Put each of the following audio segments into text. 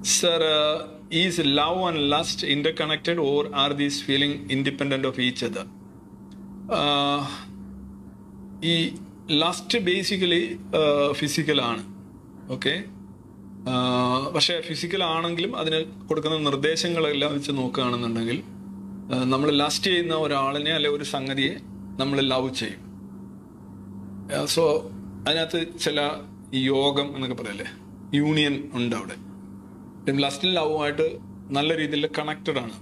Sir, uh, is love and lust interconnected or are these feeling independent of each other? Uh, ഈ lust basically ഫിസിക്കലാണ് okay പക്ഷേ physical ആണെങ്കിലും അതിന് കൊടുക്കുന്ന നിർദ്ദേശങ്ങളെല്ലാം വെച്ച് നോക്കുകയാണെന്നുണ്ടെങ്കിൽ നമ്മൾ ലസ്റ്റ് ചെയ്യുന്ന ഒരാളിനെ അല്ലെ ഒരു സംഗതിയെ നമ്മൾ ലവ് ചെയ്യും സോ അതിനകത്ത് ചില യോഗം എന്നൊക്കെ പറയല്ലേ യൂണിയൻ ഉണ്ട് അവിടെ ലസ്റ്റും ലവുമായിട്ട് നല്ല രീതിയിൽ കണക്റ്റഡ് ആണ്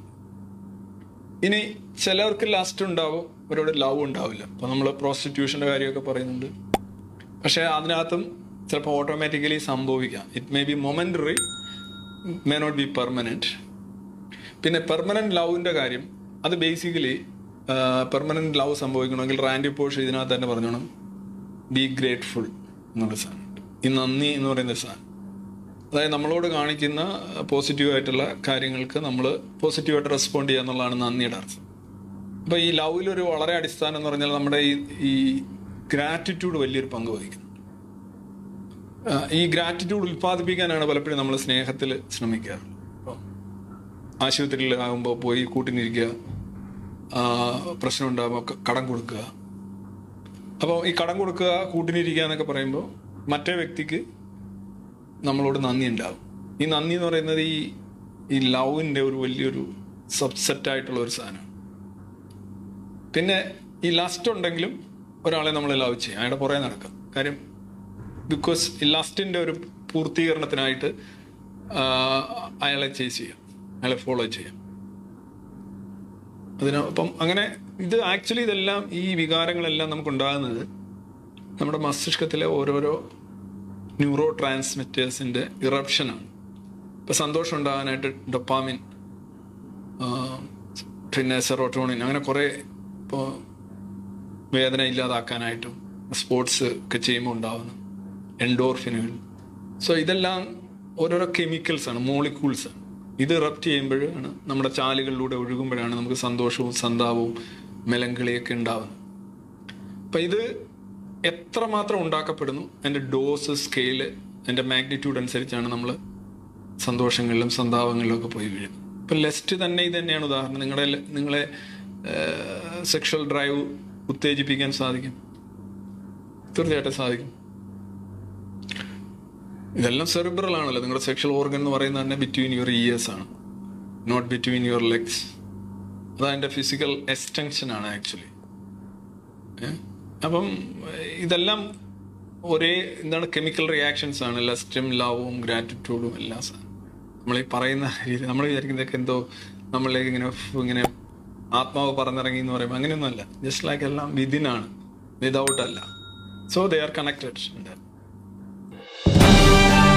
ഇനി ചിലർക്ക് ലാസ്റ്റ് ഉണ്ടാവും അവരോട് ലവ് ഉണ്ടാവില്ല അപ്പൊ നമ്മൾ പ്രോസ്റ്റിറ്റ്യൂഷന്റെ കാര്യമൊക്കെ പറയുന്നുണ്ട് പക്ഷെ അതിനകത്തും ചിലപ്പോൾ ഓട്ടോമാറ്റിക്കലി സംഭവിക്കാം it may be momentary may not be permanent പിന്നെ പെർമനന്റ് ലവിന്റെ കാര്യം അത് ബേസിക്കലി പെർമനന്റ് ലവ് സംഭവിക്കണമെങ്കിൽ റാൻഡി പോഷ് ഇതിനകത്ത് തന്നെ പറഞ്ഞോണം ബി ഗ്രേറ്റ്ഫുൾ എന്നുള്ള സാധനം ഈ നന്ദി എന്ന് പറയുന്ന സാധനം അതായത് നമ്മളോട് കാണിക്കുന്ന പോസിറ്റീവായിട്ടുള്ള കാര്യങ്ങൾക്ക് നമ്മൾ പോസിറ്റീവായിട്ട് റെസ്പോണ്ട് ചെയ്യുക എന്നുള്ളതാണ് നന്ദിയുടെ അർത്ഥം അപ്പോൾ ഈ ലവിലൊരു വളരെ അടിസ്ഥാനം എന്ന് പറഞ്ഞാൽ നമ്മുടെ ഈ ഈ ഗ്രാറ്റിറ്റ്യൂഡ് വലിയൊരു പങ്ക് വഹിക്കുന്നു ആ, ഈ ഗ്രാറ്റിറ്റ്യൂഡ് ഉൽപ്പാദിപ്പിക്കാനാണ് പലപ്പോഴും നമ്മൾ സ്നേഹത്തിൽ ശ്രമിക്കാറുള്ളത് അപ്പോൾ ആശുപത്രിയിലാകുമ്പോൾ പോയി കൂട്ടിനിരിക്കുക ആ, പ്രശ്നം ഉണ്ടാകുമ്പോൾ ക- കടം കൊടുക്കുക അപ്പോൾ ഈ കടം കൊടുക്കുക കൂട്ടിനിരിക്കുക എന്നൊക്കെ പറയുമ്പോൾ മറ്റേ വ്യക്തിക്ക് നമ്മളോട് നന്ദി ഉണ്ടാവും ഈ നന്ദി എന്ന് പറയുന്നത് ഈ ഈ ലവിൻ്റെ ഒരു വലിയൊരു സബ്സെറ്റ് ആയിട്ടുള്ള ഒരു സാധനമാണ് പിന്നെ ഈ ലസ്റ്റ് ഉണ്ടെങ്കിലും ഒരാളെ നമ്മൾ ലവ് ചെയ്യും അയാളുടെ പുറകെ നടക്കാം കാര്യം ബിക്കോസ് ഈ ലസ്റ്റിൻ്റെ ഒരു പൂർത്തീകരണത്തിനായിട്ട് ആ, അയാളെ ചേസ് ചെയ്യാം അയാളെ ഫോളോ ചെയ്യാം അതിന് അപ്പം അങ്ങനെ ഇത് ആക്ച്വലി ഇതെല്ലാം ഈ വികാരങ്ങളെല്ലാം നമുക്ക് ഉണ്ടാകുന്നത് നമ്മുടെ മസ്തിഷ്കത്തിലെ ഓരോരോ ന്യൂറോ ട്രാൻസ്മിറ്റേഴ്സിൻ്റെ ഇറപ്ഷനാണ് ഇപ്പം സന്തോഷം ഉണ്ടാകാനായിട്ട് ഡൊപ്പാമിൻ പിന്നെ സെറോട്ടോണിൻ അങ്ങനെ കുറേ ഇപ്പോൾ വേദന ഇല്ലാതാക്കാനായിട്ടും സ്പോർട്സ് ഒക്കെ ചെയ്യുമ്പോൾ ഉണ്ടാവുന്ന എൻഡോർഫിനുകൾ സോ ഇതെല്ലാം ഓരോരോ കെമിക്കൽസ് ആണ് മോളിക്യൂൾസ് ആണ് ഇത് ഇറപ്റ്റ് ചെയ്യുമ്പോഴാണ് നമ്മുടെ ചാലുകളിലൂടെ ഒഴുകുമ്പോഴാണ് നമുക്ക് സന്തോഷവും സന്താപവും മെലങ്കളിയൊക്കെ ഉണ്ടാവുന്നത് അപ്പം ഇത് എത്രമാത്രം ഉണ്ടാക്കപ്പെടുന്നു അതിൻ്റെ ഡോസ് സ്കെയില് അതിൻ്റെ മാഗ്നിറ്റ്യൂഡ് അനുസരിച്ചാണ് നമ്മൾ സന്തോഷങ്ങളിലും സന്താപങ്ങളിലും ഒക്കെ പോയി വീഴുന്നത് ഇപ്പം ലെസ്റ്റ് തന്നെ ഇത് തന്നെയാണ് ഉദാഹരണം നിങ്ങളുടെ നിങ്ങളെ സെക്ഷൽ ഡ്രൈവ് ഉത്തേജിപ്പിക്കാൻ സാധിക്കും തീർച്ചയായിട്ടും സാധിക്കും ഇതെല്ലാം സെറിബ്രൽ ആണല്ലോ നിങ്ങളുടെ സെക്ഷൽ ഓർഗൻ എന്ന് പറയുന്നത് തന്നെ ബിറ്റ്വീൻ യുവർ ഇയേഴ്സ് ആണ് നോട്ട് ബിറ്റ്വീൻ യുവർ ലെഗ്സ് അതതിൻ്റെ ഫിസിക്കൽ എക്സ്റ്റൻഷൻ ആണ് ആക്ച്വലി അപ്പം ഇതെല്ലാം ഒരേ എന്താണ് കെമിക്കൽ റിയാക്ഷൻസ് ആണ് ലസ്റ്റും ലവും ഗ്രാറ്റിറ്റ്യൂഡും എല്ലാം സാ- നമ്മൾ ഈ പറയുന്ന രീതി നമ്മൾ വിചാരിക്കുന്നതൊക്കെ എന്തോ നമ്മളിലേക്ക് ഇങ്ങനെ ഫ് ഇങ്ങനെ ആത്മാവ് പറന്നിറങ്ങി എന്ന് പറയുമ്പോൾ അങ്ങനെയൊന്നുമല്ല ജസ്റ്റ് ലൈക്ക് എല്ലാം വിതിൻ ആണ് വിതൗട്ട് അല്ല സോ ദേ ആർ കണക്റ്റഡ്